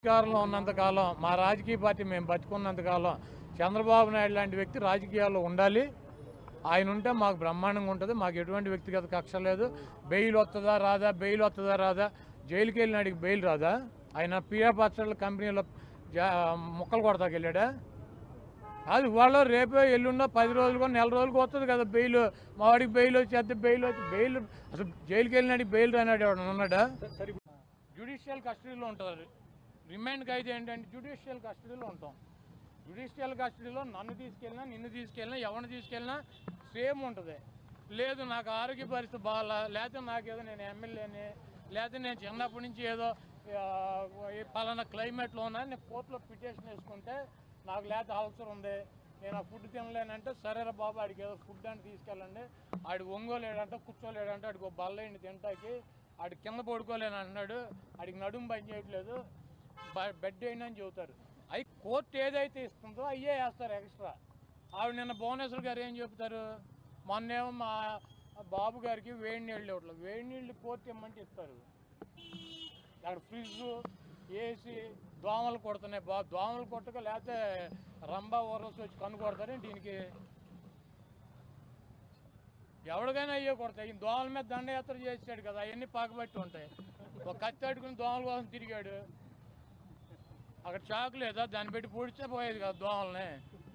అధికారంలో ఉన్నంత కాలం మా రాజకీయ పార్టీ మేము బతుకున్నంత కాలం చంద్రబాబు నాయుడు లాంటి వ్యక్తి రాజకీయాల్లో ఉండాలి ఆయన ఉంటే మాకు బ్రహ్మాండంగా ఉంటుంది మాకు ఎటువంటి వ్యక్తిగత కక్ష లేదు బెయిల్ వస్తుందా రాదా బెయిల్ వస్తుందా రాదా జైలుకి వెళ్ళినాడికి బెయిల్ రాదా ఆయన పిఆర్ పచ్చళ్ళ కంపెనీలో జా- ముక్కలు కొడతాకి వెళ్ళాడా అది వాళ్ళు రేపే ఎల్లుండో పది రోజులుగా నెల రోజులకు వస్తుంది కదా బెయిల్ మా వాడికి బెయిల్ వచ్చేస్తే బెయిల్ వచ్చి బెయిల్ అసలు జైలుకి వెళ్ళినాడికి బెయిల్ రానాడు ఎవడన్నా ఉన్నాడా జ్యుడిషియల్ కస్టడీలో ఉంటారు రిమాండ్కి అయితే ఏంటంటే జ్యుడిషియల్ కస్టడీలో ఉంటాం జ్యుడిషియల్ కస్టడీలో నన్ను తీసుకెళ్ళినా నిన్ను తీసుకెళ్ళినా ఎవరిని తీసుకెళ్ళినా సేమ్ ఉంటుంది లేదు నాకు ఆరోగ్య పరిస్థితి బాగాలా లేకపోతే నాకేదో నేను ఎమ్మెల్యేని లేకపోతే నేను చిన్నప్పటి నుంచి ఏదో ఆ, ఈ పలానా క్లైమేట్లో ఉన్నా నేను కోర్టులో పిటిషన్ వేసుకుంటే నాకు లేకపోతే అల్సర్ ఉంది నేను ఆ ఫుడ్ తినలేనంటే సరేరా బాబు ఆడికి ఏదో ఫుడ్ అని తీసుకెళ్ళండి ఆడి ఒంగోలేడంట కూర్చోలేడంట ఆడికి ఒక బల్లైంది తింటాకి ఆడి కింద పడుకోలేను అంటున్నాడు ఆడికి నడుము పని చేయట్లేదు బ- బెడ్ అయినా అని చెబుతారు అవి కోర్టు ఏదైతే ఇస్తుందో అయ్యే వేస్తారు ఎక్స్ట్రా ఆవిడ నిన్న భువనేశ్వర్ గారు ఏం చెప్తారు మొన్నేమో మా బాబు గారికి వేడి నీళ్ళు ఇవ్వట్లేదు వేడి నీళ్ళు కోర్టు ఇమ్మంటే ఇస్తారు అక్కడ ఫ్రిడ్జ్ ఏసీ దోమలు కొడుతున్నాయి బా దోమలు కొట్టక లేకపోతే రంబా ఓరస్ వచ్చి కన్ను కొడతారు దీనికి ఎవరికైనా అయ్యే కొడతాయి ఈ దోమల మీద దండయాత్ర చేసాడు కదా అవన్నీ పాకబట్టి ఉంటాయి ఒక కత్తి అట్టుకుని దోమల కోసం తిరిగాడు అక్కడ చాకు లేదా దాన్ని పెట్టి పూడిస్తే పోయేది కదా దోమల్ని